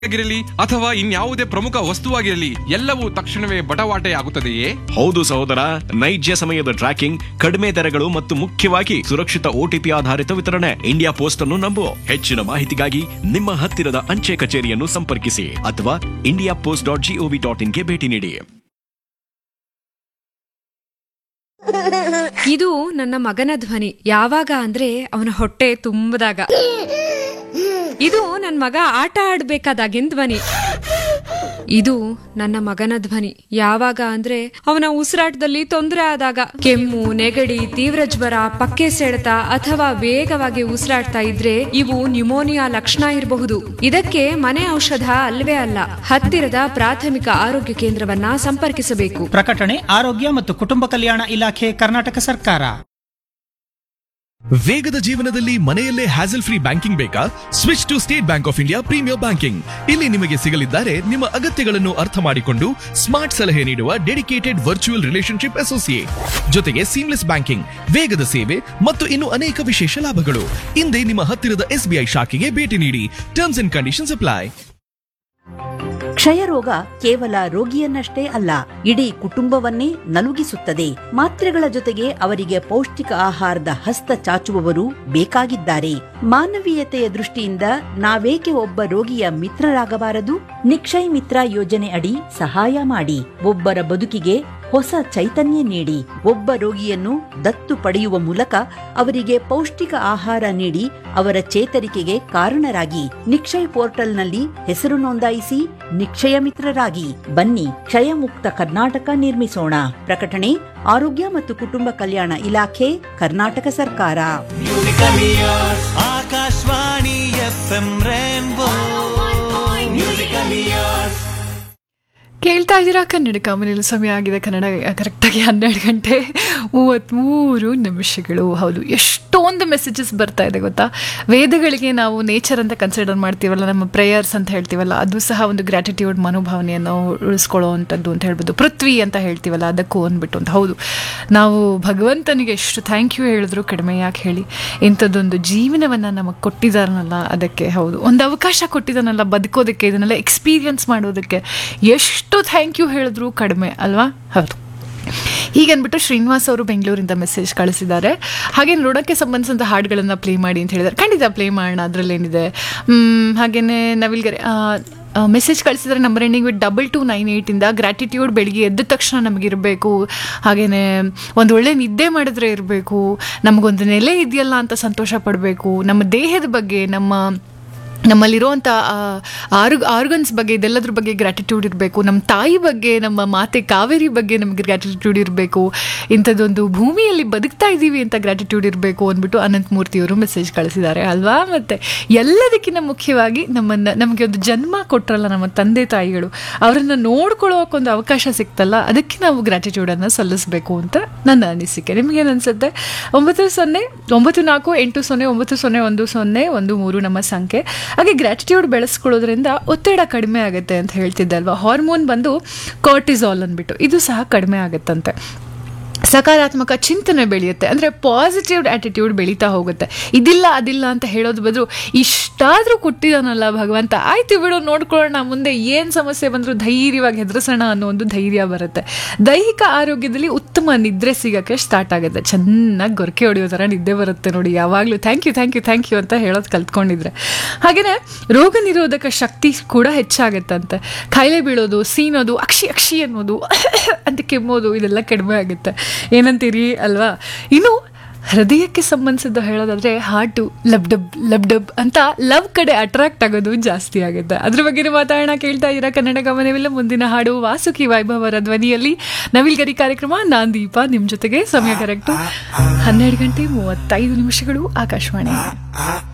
ಆಗಿರಲಿ ಅಥವಾ ಇನ್ಯಾವುದೇ ಪ್ರಮುಖ ವಸ್ತುವಾಗಿರಲಿ ಎಲ್ಲವೂ ತಕ್ಷಣವೇ ಬಟವಾಟೆ ಆಗುತ್ತದೆಯೇ ಹೌದು ಸಹೋದರ ನೈಜ ಸಮಯದ ಟ್ರ್ಯಾಕಿಂಗ್ ಕಡಿಮೆ ದರಗಳು ಮತ್ತು ಮುಖ್ಯವಾಗಿ ಸುರಕ್ಷಿತ ಓಟಿಪಿ ಆಧಾರಿತ ವಿತರಣೆ ಇಂಡಿಯಾ ಪೋಸ್ಟ್ ಅನ್ನು ನಂಬು ಹೆಚ್ಚಿನ ಮಾಹಿತಿಗಾಗಿ ನಿಮ್ಮ ಹತ್ತಿರದ ಅಂಚೆ ಕಚೇರಿಯನ್ನು ಸಂಪರ್ಕಿಸಿ ಅಥವಾ India post dot GOV dot ಇನ್ಗೆ ಭೇಟಿ ನೀಡಿ ಇದು ನನ್ನ ಮಗನ ಧ್ವನಿ ಯಾವಾಗ ಅಂದ್ರೆ ಅವನ ಹೊಟ್ಟೆ ತುಂಬದಾಗ ಇದು ನನ್ನ ಮಗ ಆಟ ಆಡ್ಬೇಕಾದಾಗಿನ ಧ್ವನಿ ಇದು ನನ್ನ ಮಗನ ಧ್ವನಿ ಯಾವಾಗ ಅಂದ್ರೆ ಅವನ ಉಸಿರಾಟದಲ್ಲಿ ತೊಂದರೆ ಆದಾಗ ಕೆಮ್ಮು ನೆಗಡಿ ತೀವ್ರ ಜ್ವರ ಪಕ್ಕೆ ಸೆಳೆತ ಅಥವಾ ವೇಗವಾಗಿ ಉಸಿರಾಡ್ತಾ ಇದ್ರೆ ಇವು ನ್ಯುಮೋನಿಯಾ ಲಕ್ಷಣ ಇರಬಹುದು ಇದಕ್ಕೆ ಮನೆ ಔಷಧ ಅಲ್ವೇ ಅಲ್ಲ ಹತ್ತಿರದ ಪ್ರಾಥಮಿಕ ಆರೋಗ್ಯ ಕೇಂದ್ರವನ್ನ ಸಂಪರ್ಕಿಸಬೇಕು ಪ್ರಕಟಣೆ ಆರೋಗ್ಯ ಮತ್ತು ಕುಟುಂಬ ಕಲ್ಯಾಣ ಇಲಾಖೆ ಕರ್ನಾಟಕ ಸರ್ಕಾರ ವೇಗದ ಜೀವನದಲ್ಲಿ ಮನೆಯಲ್ಲೇ ಹ್ಯಾಸಲ್ ಫ್ರೀ ಬ್ಯಾಂಕಿಂಗ್ ಬೇಕಾ switch to State Bank of India premier banking ಇಲ್ಲಿ ನಿಮಗೆ ಸಿಗಲಿದ್ದಾರೆ ನಿಮ್ಮ ಅಗತ್ಯಗಳನ್ನು ಅರ್ಥ ಮಾಡಿಕೊಂಡು ಸ್ಮಾರ್ಟ್ ಸಲಹೆ ನೀಡುವ ಡೆಡಿಕೇಟೆಡ್ ವರ್ಚುವಲ್ ರಿಲೇಶನ್ಶಿಪ್ ಅಸೋಸಿಯೇಟ್ ಜೊತೆಗೆ ಸೀಮ್ಲೆಸ್ ಬ್ಯಾಂಕಿಂಗ್ ವೇಗದ ಸೇವೆ ಮತ್ತು ಇನ್ನು ಅನೇಕ ವಿಶೇಷ ಲಾಭಗಳು ಹಿಂದೆ ನಿಮ್ಮ ಹತ್ತಿರದ ಎಸ್ಬಿಐ ಶಾಖೆಗೆ ಭೇಟಿ ನೀಡಿ ಟರ್ಮ್ಸ್ ಅಂಡ್ ಕಂಡೀಷನ್ಸ್ ಅಪ್ಲೈ ಕ್ಷಯರೋಗ ಕೇವಲ ರೋಗಿಯನ್ನಷ್ಟೇ ಅಲ್ಲ ಇಡೀ ಕುಟುಂಬವನ್ನೇ ನಲುಗಿಸುತ್ತದೆ ಮಾತ್ರೆಗಳ ಜೊತೆಗೆ ಅವರಿಗೆ ಪೌಷ್ಟಿಕ ಆಹಾರದ ಹಸ್ತ ಚಾಚುವವರು ಬೇಕಾಗಿದ್ದಾರೆ ಮಾನವೀಯತೆಯ ದೃಷ್ಟಿಯಿಂದ ನಾವೇಕೆ ಒಬ್ಬ ರೋಗಿಯ ಮಿತ್ರರಾಗಬಾರದು ನಿಕ್ಷಯ್ ಮಿತ್ರ ಯೋಜನೆ ಅಡಿ ಸಹಾಯ ಮಾಡಿ ಒಬ್ಬರ ಬದುಕಿಗೆ ಹೊಸ ಚೈತನ್ಯ ನೀಡಿ ಒಬ್ಬ ರೋಗಿಯನ್ನು ದತ್ತು ಪಡೆಯುವ ಮೂಲಕ ಅವರಿಗೆ ಪೌಷ್ಟಿಕ ಆಹಾರ ನೀಡಿ ಅವರ ಚೇತರಿಕೆಗೆ ಕಾರಣರಾಗಿ ನಿಕ್ಷಯ್ ಪೋರ್ಟಲ್ನಲ್ಲಿ ಹೆಸರು ನೋಂದಾಯಿಸಿ ನಿಕ್ಷಯ ಮಿತ್ರರಾಗಿ ಬನ್ನಿ ಕ್ಷಯಮುಕ್ತ ಕರ್ನಾಟಕ ನಿರ್ಮಿಸೋಣ ಪ್ರಕಟಣೆ ಆರೋಗ್ಯ ಮತ್ತು ಕುಟುಂಬ ಕಲ್ಯಾಣ ಇಲಾಖೆ ಕರ್ನಾಟಕ ಸರ್ಕಾರ Akashvani F M rainbow musical years ಕೇಳ್ತಾ ಇದ್ದೀರಾ ಕನ್ನಡ ಕಾಮನೆಯಲ್ಲಿ ಸಮಯ ಆಗಿದೆ ಕನ್ನಡ ಕರೆಕ್ಟಾಗಿ ಹನ್ನೆರಡು ಗಂಟೆ ಮೂವತ್ತ್ಮೂರು ನಿಮಿಷಗಳು ಹೌದು ಎಷ್ಟೊಂದು ಮೆಸೇಜಸ್ ಬರ್ತಾ ಇದೆ ಗೊತ್ತಾ ವೇದಗಳಿಗೆ ನಾವು ನೇಚರ್ ಅಂತ ಕನ್ಸಿಡರ್ ಮಾಡ್ತೀವಲ್ಲ ನಮ್ಮ ಪ್ರೇಯರ್ಸ್ ಅಂತ ಹೇಳ್ತೀವಲ್ಲ ಅದು ಸಹ ಒಂದು ಗ್ರ್ಯಾಟಿಟ್ಯೂಡ್ ಮನೋಭಾವನೆಯನ್ನು ಉಳಿಸ್ಕೊಳ್ಳೋ ಅಂಥದ್ದು ಅಂತ ಹೇಳ್ಬೋದು ಪೃಥ್ವಿ ಅಂತ ಹೇಳ್ತೀವಲ್ಲ ಅದಕ್ಕೂ ಅಂದ್ಬಿಟ್ಟು ಅಂತ ಹೌದು ನಾವು ಭಗವಂತನಿಗೆ ಎಷ್ಟು ಥ್ಯಾಂಕ್ ಯು ಹೇಳಿದ್ರು ಕಡಿಮೆ ಯಾಕೆ ಹೇಳಿ ಇಂಥದ್ದೊಂದು ಜೀವನವನ್ನು ನಮಗೆ ಕೊಟ್ಟಿದ್ದಾರನಲ್ಲ ಅದಕ್ಕೆ ಹೌದು ಒಂದು ಅವಕಾಶ ಕೊಟ್ಟಿದ್ದಾನಲ್ಲ ಬದುಕೋದಕ್ಕೆ ಇದನ್ನೆಲ್ಲ ಎಕ್ಸ್ಪೀರಿಯನ್ಸ್ ಮಾಡೋದಕ್ಕೆ ಎಷ್ಟು ಥ್ಯಾಂಕ್ ಯು ಹೇಳಿದ್ರು ಕಡಿಮೆ ಅಲ್ವಾ ಹೌದು ಹೀಗನ್ಬಿಟ್ಟು ಶ್ರೀನಿವಾಸ್ ಅವರು ಬೆಂಗಳೂರಿಂದ ಮೆಸೇಜ್ ಕಳಿಸಿದ್ದಾರೆ ಹಾಗೆ ನೋಡೋಕ್ಕೆ ಸಂಬಂಧಿಸಿದಂಥ ಹಾಡುಗಳನ್ನು ಪ್ಲೇ ಮಾಡಿ ಅಂತ ಹೇಳಿದ್ದಾರೆ ಖಂಡಿತ ಪ್ಲೇ ಮಾಡೋಣ ಅದರಲ್ಲೇನಿದೆ ಹಾಗೆಯೇ ನವಿಲ್ಗರೆ ಮೆಸೇಜ್ ಕಳಿಸಿದ್ರೆ number ending with double two nine ಏಯ್ಟಿಂದ ಗ್ರ್ಯಾಟಿಟ್ಯೂಡ್ ಬೆಳಿಗ್ಗೆ ಎದ್ದ ತಕ್ಷಣ ನಮಗಿರಬೇಕು ಹಾಗೆಯೇ ಒಂದು ಒಳ್ಳೆ ನಿದ್ದೆ ಮಾಡಿದ್ರೆ ಇರಬೇಕು ನಮಗೊಂದು ನೆಲೆ ಇದೆಯಲ್ಲ ಅಂತ ಸಂತೋಷ ಪಡಬೇಕು ನಮ್ಮ ದೇಹದ ಬಗ್ಗೆ ನಮ್ಮ ನಮ್ಮಲ್ಲಿರುವಂಥ ಆರ್ಗ್ ಆರ್ಗನ್ಸ್ ಬಗ್ಗೆ ಇದೆಲ್ಲದ್ರ ಬಗ್ಗೆ ಗ್ರ್ಯಾಟಿಟ್ಯೂಡ್ ಇರಬೇಕು ನಮ್ಮ ತಾಯಿ ಬಗ್ಗೆ ನಮ್ಮ ಮಾತೆ ಕಾವೇರಿ ಬಗ್ಗೆ ನಮಗೆ ಗ್ರ್ಯಾಟಿಟ್ಯೂಡ್ ಇರಬೇಕು ಇಂಥದ್ದೊಂದು ಭೂಮಿಯಲ್ಲಿ ಬದುಕ್ತಾ ಇದ್ದೀವಿ ಅಂತ ಗ್ರ್ಯಾಟಿಟ್ಯೂಡ್ ಇರಬೇಕು ಅಂದ್ಬಿಟ್ಟು ಅನಂತಮೂರ್ತಿಯವರು ಮೆಸೇಜ್ ಕಳಿಸಿದ್ದಾರೆ ಅಲ್ವಾ ಮತ್ತು ಎಲ್ಲದಕ್ಕಿಂತ ಮುಖ್ಯವಾಗಿ ನಮ್ಮನ್ನು ನಮಗೆ ಒಂದು ಜನ್ಮ ಕೊಟ್ಟರಲ್ಲ ನಮ್ಮ ತಂದೆ ತಾಯಿಗಳು ಅವರನ್ನು ನೋಡ್ಕೊಳ್ಳೋಕೊಂದು ಅವಕಾಶ ಸಿಕ್ತಲ್ಲ ಅದಕ್ಕೆ ನಾವು ಗ್ರ್ಯಾಟಿಟ್ಯೂಡನ್ನು ಸಲ್ಲಿಸಬೇಕು ಅಂತ ನನ್ನ ಅನಿಸಿಕೆ ನಿಮಗೇನು ಅನಿಸುತ್ತೆ ಒಂಬತ್ತು ಸೊನ್ನೆ ಒಂಬತ್ತು ನಾಲ್ಕು ಎಂಟು ಸೊನ್ನೆ ಒಂಬತ್ತು ಸೊನ್ನೆ ಒಂದು ಸೊನ್ನೆ ಒಂದು ಮೂರು ನಮ್ಮ ಸಂಖ್ಯೆ ಹಾಗೆ ಗ್ರ್ಯಾಟಿಟ್ಯೂಡ್ ಬೆಳೆಸ್ಕೊಳ್ಳೋದ್ರಿಂದ ಒತ್ತಡ ಕಡಿಮೆ ಆಗುತ್ತೆ ಅಂತ ಹೇಳ್ತಿದ್ದೆ ಅಲ್ವಾ ಹಾರ್ಮೋನ್ ಬಂದು ಕಾರ್ಟಿಸಾಲ್ ಅಂದ್ಬಿಟ್ಟು ಇದು ಸಹ ಕಡಿಮೆ ಆಗುತ್ತಂತೆ ಸಕಾರಾತ್ಮಕ ಚಿಂತನೆ ಬೆಳೆಯುತ್ತೆ ಅಂದರೆ ಪಾಸಿಟಿವ್ ಆ್ಯಟಿಟ್ಯೂಡ್ ಬೆಳೀತಾ ಹೋಗುತ್ತೆ ಇದಿಲ್ಲ ಅದಿಲ್ಲ ಅಂತ ಹೇಳೋದು ಬದಲು ಇಷ್ಟಾದರೂ ಕೊಟ್ಟಿದ್ದಾನಲ್ಲ ಭಗವಂತ ಆಯ್ತು ಬಿಡು ನೋಡ್ಕೊಳ್ಳೋಣ ಮುಂದೆ ಏನು ಸಮಸ್ಯೆ ಬಂದರೂ ಧೈರ್ಯವಾಗಿ ಹೆದರ್ಸೋಣ ಅನ್ನೋ ಒಂದು ಧೈರ್ಯ ಬರುತ್ತೆ ದೈಹಿಕ ಆರೋಗ್ಯದಲ್ಲಿ ಉತ್ತಮ ನಿದ್ರೆ ಸಿಗೋಕ್ಕೆ ಸ್ಟಾರ್ಟ್ ಆಗುತ್ತೆ ಚೆನ್ನಾಗಿ ಗೊರಕೆ ಹೊಡೆಯೋ ಥರ ನಿದ್ದೆ ಬರುತ್ತೆ ನೋಡಿ ಯಾವಾಗಲೂ thank you thank you thank you ಅಂತ ಹೇಳೋದು ಕಲ್ತ್ಕೊಂಡಿದ್ರೆ ಹಾಗೆಯೇ ರೋಗ ನಿರೋಧಕ ಶಕ್ತಿ ಕೂಡ ಹೆಚ್ಚಾಗುತ್ತಂತೆ ಕಾಯಿಲೆ ಬೀಳೋದು ಸೀನೋದು ಅಕ್ಷಿ ಅಕ್ಷಿ ಅನ್ನೋದು ಅಂತ ಕೆಮ್ಮೋದು ಇದೆಲ್ಲ ಕಡಿಮೆ ಆಗುತ್ತೆ ಏನಂತೀರಿ ಅಲ್ವಾ ಇನ್ನು ಹೃದಯಕ್ಕೆ ಸಂಬಂಧಿಸಿದ ಹೇಳೋದಾದ್ರೆ heart lub dub lub dub ಅಂತ ಲವ್ ಕಡೆ ಅಟ್ರಾಕ್ಟ್ ಆಗೋದು ಜಾಸ್ತಿ ಆಗುತ್ತೆ ಅದ್ರ ಬಗ್ಗೆ ಮಾತಾಡೋಣ ಕೇಳ್ತಾ ಇದ್ದೀರಾ ಕನ್ನಡ ಗಮನವಿಲ್ಲ ಮುಂದಿನ ಹಾಡು ವಾಸುಕಿ ವೈಭವರ ಧ್ವನಿಯಲ್ಲಿ ನವಿಲ್ಗರಿ ಕಾರ್ಯಕ್ರಮ ನಾನ್ ದೀಪ ನಿಮ್ಮ ಜೊತೆಗೆ ಸಮಯ ಕರೆಕ್ಟು ಹನ್ನೆರಡು ಗಂಟೆ ಮೂವತ್ತೈದು ನಿಮಿಷಗಳು ಆಕಾಶವಾಣಿ